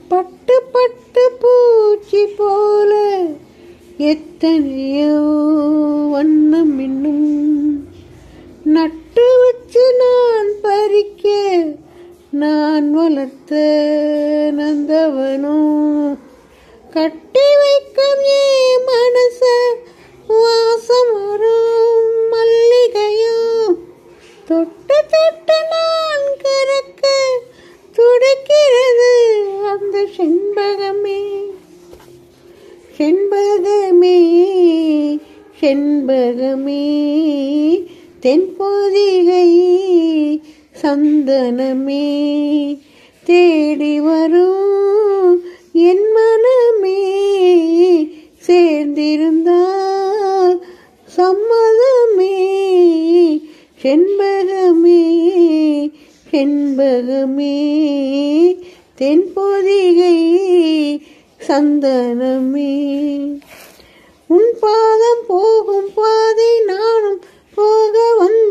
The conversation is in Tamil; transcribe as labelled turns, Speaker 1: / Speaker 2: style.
Speaker 1: பட்டு பட்டு பூச்சி போல எத்தனையோ வண்ணம் இன்னும் நட்டு வச்சு நான் பறிக்க நான் வளர்த்த நந்தவனும் கட்டி வைக்கும் ஏ மனச வாசம் வரும் மல்லிகையும் தொட்டு தொட்டு நான் கறக்க துடிக்கிறது அந்த செண்பகமே செண்பகமே செண்பகமே தென்பொதிகை சந்தனமே தேடி வரும் என் மனமே சேர்ந்திருந்தால் சம்மதமே செண்பகமே செண்பகமே தென்பொதிகை சந்தனமே உன் பாதம் போகும் பாதை நானும் போக வந்த